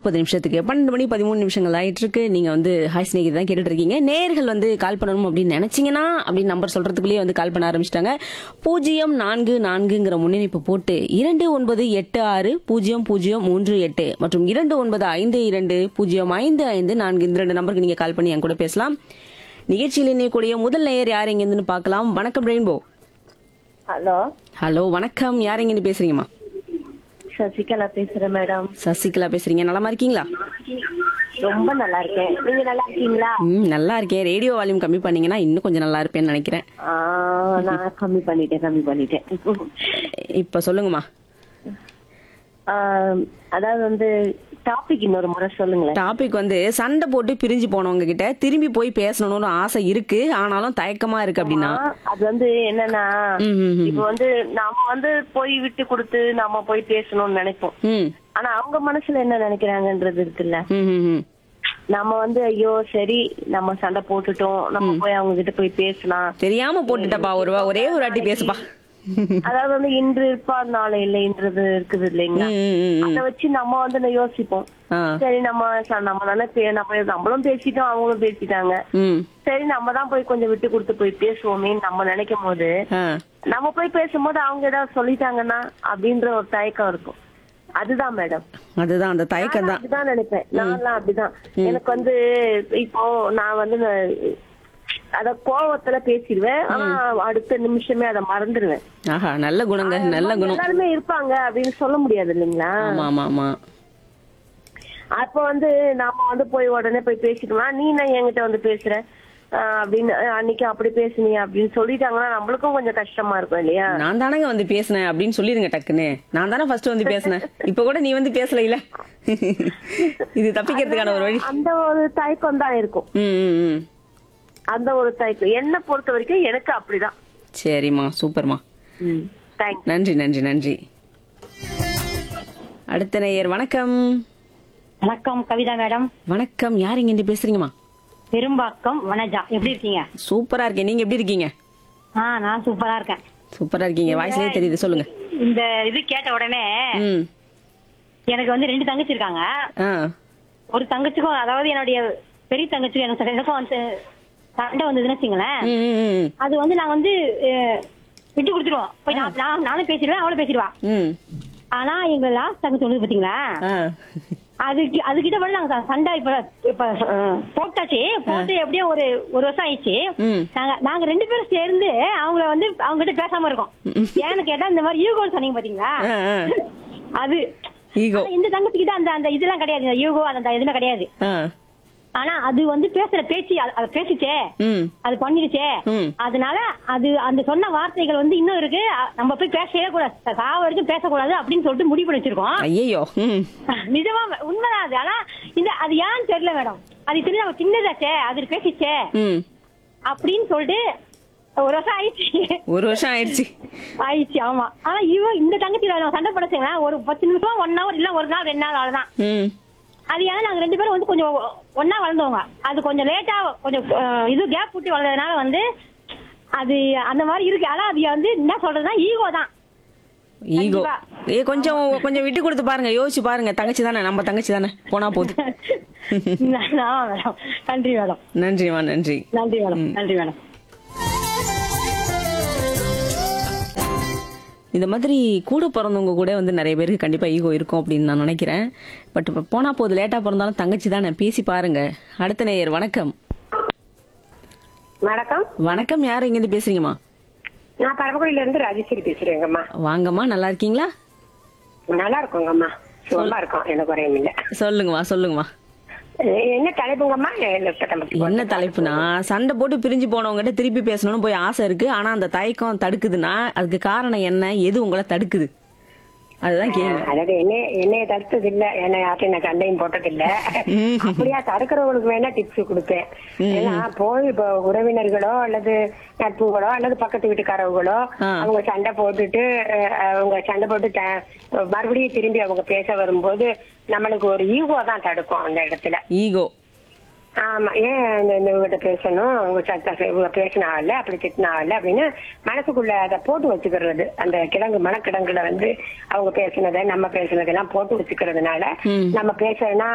முப்பது நிமிஷத்துக்கு பன்னெண்டு மணி பதிமூணு நிமிஷங்கள் ஆயிட்டு இருக்கு நீங்க வந்து ஹாய் ஸ்நேகிதி தான் கேட்டுட்டு இருக்கீங்க நேர்கள் வந்து கால் பண்ணணும் அப்படின்னு நினைச்சீங்கன்னா அப்படின்னு நம்பர் சொல்றதுக்குள்ளேயே வந்து கால் பண்ண ஆரம்பிச்சிட்டாங்க பூஜ்ஜியம் நான்கு நான்குங்கிற முன்னணிப்பு போட்டு இரண்டு ஒன்பது எட்டு ஆறு பூஜ்ஜியம் பூஜ்ஜியம் மூன்று எட்டு மற்றும் இரண்டு ஒன்பது ஐந்து இரண்டு பூஜ்ஜியம் ஐந்து ஐந்து நான்கு இந்த ரெண்டு நம்பருக்கு நீங்க கால் பண்ணி என் கூட பேசலாம் நிகழ்ச்சியில் இணையக்கூடிய முதல் நேயர் யார் எங்கேருந்து பார்க்கலாம் வணக்கம் ரெயின்போ ஹலோ ஹலோ வணக்கம் யார் எங்கேருந்து பேசுறீங்கம்மா சசிகலா பேசுறேன் மேடம் சசிகலா பேசுறீங்க நலமா இருக்கீங்களா ரொம்ப நல்லா இருக்கேன் நீங்க நல்லா இருக்கீங்களா ம் நல்லா இருக்கேன் ரேடியோ வால்யூம் கம்மி பண்ணீங்கன்னா இன்னும் கொஞ்சம் நல்லா இருப்பேன்னு நினைக்கிறேன் ஆ, நான் கம்மி பண்ணிட்டேன் கம்மி பண்ணிட்டேன் இப்ப சொல்லுங்கம்மா ஆ, அதாவது வந்து டாபிக் இன்னொரு முறை சொல்லுங்களேன் டாபிக் வந்து சண்டை போட்டு பிரிஞ்சு போனவங்க கிட்ட திரும்பி போய் பேசணும்னு ஆசை இருக்கு ஆனாலும் தயக்கமா இருக்கு அப்படின்னா ஆ, அது வந்து என்னன்னா ம், ம், ம். இப்ப வந்து நாம வந்து போய் விட்டு கொடுத்து நாம போய் பேசணும்னு நினைப்போம் ம் ஆனா அவங்க மனசுல என்ன நினைக்கிறாங்கன்றது இருக்குல்ல ம், ம், ம். நம்ம வந்து ஐயோ சரி நம்ம சண்டை போட்டுட்டோம் நம்ம போய் அவங்க கிட்ட போய் பேசலாம் தெரியாம போட்டுட்டப்பா ஒரு வா- ஒரே ஒரு வாட்டி பேசுப்பா அதாவது வந்து இன்று இருப்பா நாளை இல்லைன்றது இருக்குது இல்லைங்களா ம், ம், ம், ம். அத வச்சு நம்ம வந்து யோசிப்போம் ஆ சரி நம்ம ச- நம்ம தானே பே- நம்ம நம்மளும் பேசிட்டோம் அவங்களும் பேசிட்டாங்க ம் சரி நம்ம தான் போய் கொஞ்சம் விட்டு கொடுத்து போய் பேசுவோமேன்னு நம்ம நினைக்கும் போது ஆ நம்ம போய் பேசும்போது அவங்க ஏதாவது சொல்லிட்டாங்கன்னா அப்படின்ற ஒரு தயக்கம் இருக்கும் அதுதான் மேடம் அதுதான் அந்த தயக்கம் தான் அப்படிதான் நினைப்பேன் நான்லாம் அப்படிதான் எனக்கு வந்து இப்போ நான் வந்து நான் அத கோவத்துல பேசிடுவேன் ஆனா அடுத்த நிமிஷமே அதை மறந்துடுவேன் ஆஹா நல்ல குணங்க நல்ல குணம் எல்லாருமே இருப்பாங்க அப்படின்னு சொல்ல முடியாது இல்லைங்களா ஆமா ஆமா ஆமா அப்ப வந்து நாம வந்து போய் உடனே போய் பேசிக்கலாம் நீ நான் என்கிட்ட வந்து பேசுற ஆஹ் அப்படின்னு அஹ் அன்னைக்கு அப்படி பேசுனீ அப்படின்னு சொல்லிட்டாங்கன்னா நம்மளுக்கும் கொஞ்சம் கஷ்டமா இருக்கும் இல்லையா நான் தானங்க வந்து பேசினேன் அப்படின்னு சொல்லிருங்க டக்குன்னு நான் தானே ஃபர்ஸ்ட் வந்து பேசினேன் இப்ப கூட நீ வந்து பேசல இல்ல இது தப்பிக்கிறதுக்கான ஒரு வழி அந்த ஒரு தயக்கம் தான் இருக்கும் ம் ம், ம் அந்த ஒரு தயக்கம் என்ன பொறுத்த வரைக்கும் எனக்கு அப்படிதான் சரிம்மா சூப்பர்மா தேங்க்ஸ் நன்றி நன்றி நன்றி அடுத்த நேயர் வணக்கம் வணக்கம் கவிதா மேடம் வணக்கம் யார் இங்க இருந்து பேசுறீங்கம்மா பெரும்பாக்கம் வனஜா எப்படி இருக்கீங்க சூப்பரா இருக்கேன் நீங்க எப்படி இருக்கீங்க ஆ நான் சூப்பரா இருக்கேன் சூப்பரா இருக்கீங்க வாய்ஸ்லயே தெரியுது சொல்லுங்க இந்த இது கேட்ட உடனே ம் எனக்கு வந்து ரெண்டு தங்கச்சி இருக்காங்க ஆ ஒரு தங்கச்சிக்கும் அதாவது என்னுடைய பெரிய தங்கச்சிக்கும் எனக்கு எனக்கும் வந்து சண்டை வந்ததுன்னு வச்சுங்களேன் ம், ம், ம், அது வந்து நாங்க வந்து அஹ், விட்டு கொடுத்துருவோம் போய் நான் நான்- நானும் பேசிடுவேன் அவளும் பேசிடுவா ம் ஆனா எங்க லாஸ்ட் தங்கச்சி வந்து பாத்தீங்களா ஆ அதுக்கு அதுகிட்ட வந்து நாங்க சண்டை இப்ப இப்ப அஹ், போட்டாச்சு போட்டு எப்படியும் ஒரு ஒரு வருஷம் ஆயிடுச்சு ம். நாங்க நாங்க ரெண்டு பேரும் சேர்ந்து அவங்கள வந்து அவங்க கிட்ட பேசாம இருக்கோம் ஏன்னு கேட்டா இந்த மாதிரி யூகோன்னு சொன்னீங்க பாத்தீங்களா ஆ, ஆ. அது ஈகோ ஆனா இந்த தங்கச்சி கிட்ட அந்த அந்த இதெல்லாம் கிடையாது இந்த யூகோ அந்த எதுவுமே கிடையாது ஆ ஆனா அது வந்து பேசுற பேச்சு அது- அது பேசிச்சே ம் அது பண்ணிடுச்சே ம். அதனால அது அந்த சொன்ன வார்த்தைகள் வந்து இன்னும் இருக்கு அ- நம்ம போய் பேசவே கூடாது சாவ வரைக்கும் பேசக்கூடாது அப்படின்னு சொல்லிட்டு முடிவு பண்ணி வச்சிருக்கோம் ஐயோ ம் நிஜமா உண்மைதான் அது ஆனா இந்த அது ஏன்னு தெரியல மேடம் அது தெரிஞ்ச நம்ம சின்னதாச்சே அது பேசிச்சே ம் அப்படின்னு சொல்லிட்டு ஒரு வருஷம் ஆயிடுச்சு ஒரு வருஷம் ஆயிடுச்சு ஆயிடுச்சு ஆமா ஆனா இவ இந்த தங்கச்சி நம்ம சண்டை படைச்சுங்களா ஒரு பத்து நிமிஷம் ஒன் ஹவர் இல்ல ஒரு நாள் ரெண்டு நாள் அவ்வளவுதான் ம் அது ஏன்னா நாங்க ரெண்டு பேரும் வந்து கொஞ்சம் ஒன்னா வளர்ந்தவங்க அது கொஞ்சம் லேட்டா கொஞ்சம் அஹ், இது கேப் விட்டு வளர்ந்ததுனால வந்து அது அந்த மாதிரி இருக்கு ஆனா அது வந்து என்ன சொல்றதுன்னா ஈகோ தான் ஈகோ கண்டிப்பா. ஏ கொஞ்சம் கொஞ்சம் விட்டு கொடுத்து பாருங்க யோசிச்சு பாருங்க தங்கச்சி தானே நம்ம தங்கச்சி தானே போனா போகுது ஆமா மேடம் நன்றி மேடம் நன்றிம்மா நன்றி நன்றி மேடம் நன்றி மேடம் இந்த மாதிரி கூட பிறந்தவங்க கூட வந்து நிறைய பேருக்கு கண்டிப்பா ஈகோ இருக்கும் அப்படின்னு நான் நினைக்கிறேன் பட் இப்போ போனா போது லேட்டா பிறந்தாலும் தங்கச்சி தானே பேசி பாருங்க அடுத்த நேயர் வணக்கம் வணக்கம் வணக்கம் யார் இருந்து பேசுறீங்கம்மா நான் பரமக்குடியில இருந்து ராஜேஸ்வரி பேசுறேங்கம்மா வாங்கம்மா நல்லா இருக்கீங்களா நல்லா இருக்கோங்கம்மா சுகமா இருக்கோம் எனக்கு குறையும் இல்ல சொல்லுங்கம்மா சொல்லுங்கம்மா எ- என்ன தலைப்புங்கம்மா எனக்கு நம்ம- என்ன தலைப்புனா சண்டை போட்டு பிரிஞ்சு போனவங்ககிட்ட திருப்பி பேசணும்னு போய் ஆசை இருக்கு ஆனா அந்த தயக்கம் தடுக்குதுன்னா அதுக்கு காரணம் என்ன எது உங்களை தடுக்குது அதுதான் கேள்வி அதாவது என்ன என்னைய தடுத்தது இல்ல என்ன யார்ட்டும் நான் சண்டையும் போட்டது இல்ல அப்படியா தடுக்கிறவங்களுக்கு வேணா டிப்ஸ் கொடுப்பேன் ஏன்னா போய் இப்போ உறவினர்களோ அல்லது நட்புகளோ அல்லது பக்கத்து வீட்டுக்காரவங்களோ ஆ. அவங்க சண்டை போட்டுட்டு அஹ், அவங்க சண்டை போட்டு த- மறுபடியும் திரும்பி அவங்க பேச வரும்போது நம்மளுக்கு ஒரு ஈகோ தான் தடுக்கும் அந்த இடத்துல ஈகோ ஆமா ஏன் இந்த இந்த இவங்கிட்ட பேசணும் உங்க சத்த இவங்க பேசினால அப்படி திட்டினால அப்படின்னு மனசுக்குள்ள அதை போட்டு வச்சுக்கிறது அந்த கிழங்கு மனக்கிழங்குல வந்து அவங்க பேசினதை நம்ம பேசினதெல்லாம் போட்டு வச்சுக்கிறதுனால நம்ம பேசனா